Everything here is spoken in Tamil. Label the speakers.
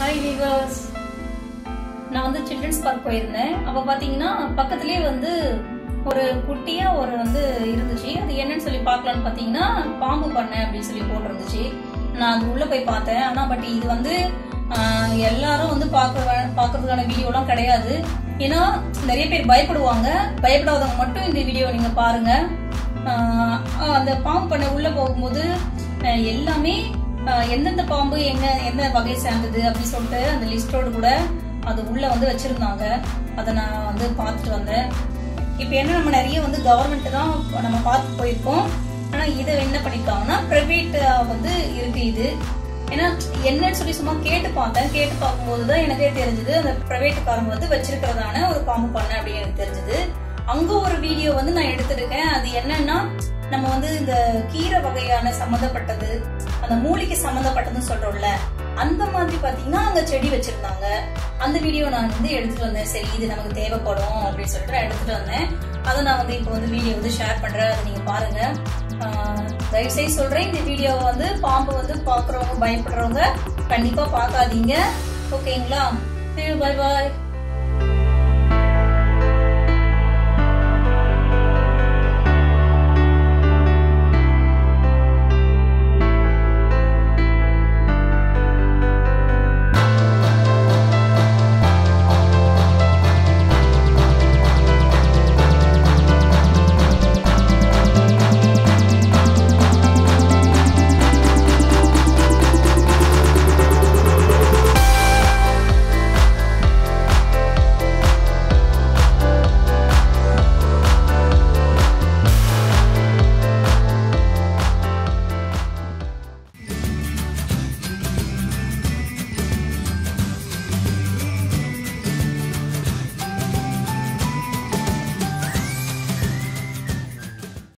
Speaker 1: ஹாய் வீவர்ஸ் நான் வந்து சில்ட்ரன்ஸ் பார்க் போயிருந்தேன் அப்போ பார்த்தீங்கன்னா பக்கத்துலேயே வந்து ஒரு குட்டியா ஒரு வந்து இருந்துச்சு அது என்னன்னு சொல்லி பார்க்கலான்னு பார்த்தீங்கன்னா பாம்பு பண்ணை அப்படின்னு சொல்லி போட்டிருந்துச்சு நான் அது உள்ள போய் பார்த்தேன் ஆனால் பட் இது வந்து ஆஹ், எல்லாரும் வந்து பார்க்க பார்க்கறதுக்கான வீடியோலாம் கிடையாது ஏன்னா நிறைய பேர் பயப்படுவாங்க பயப்படாதவங்க மட்டும் இந்த வீடியோ நீங்க பாருங்க ஆஹ், அந்த பாம்பு பண்ணை உள்ள போகும்போது ஆஹ், எல்லாமே ஆஹ், எந்தெந்த பாம்பு எங்க எந்த வகை சேர்ந்தது அப்படின்னு சொல்லிட்டு அந்த லிஸ்டோடு கூட அது உள்ள வந்து வச்சிருந்தாங்க அதை நான் வந்து பார்த்துட்டு வந்தேன் இப்போ என்ன நம்ம நிறைய வந்து கவர்மெண்ட் தான் நம்ம பார்த்து போயிருக்கோம் ஆனா இதை என்ன பண்ணிருக்காங்கன்னா பிரைவேட் வந்து இருக்கு இது ஏன்னா என்னன்னு சொல்லி சும்மா கேட்டு பார்த்தேன் கேட்டு பார்க்கும்போது தான் எனக்கே தெரிஞ்சது அந்த பிரைவேட்டுக்காரங்க வந்து வச்சிருக்கிறதான ஒரு பாம்பு பண்ணை அப்படின்னு எனக்கு தெரிஞ்சது அங்க ஒரு வீடியோ வந்து நான் எடுத்திருக்கேன் அது என்னன்னா நம்ம வந்து இந்த கீரை வகையான சம்மந்தப்பட்டது அந்த மூலிகை சம்மந்தப்பட்டதுன்னு சொல்றோம்ல அந்த மாதிரி பாத்தீங்கன்னா அங்க செடி வச்சிருந்தாங்க அந்த வீடியோ நான் வந்து எடுத்துட்டு வந்தேன் சரி இது நமக்கு தேவைப்படும் அப்படின்னு சொல்லிட்டு நான் எடுத்துட்டு வந்தேன் அதை நான் வந்து இப்போ வந்து வீடியோ வந்து ஷேர் பண்றேன் அதை நீங்க பாருங்க ஆஹ் தயவு செய்து சொல்றேன் இந்த வீடியோவை வந்து பாம்பு வந்து பாக்குறவங்க பயப்படுறவங்க கண்டிப்பா பார்க்காதீங்க ஓகேங்களா பாய் பாய்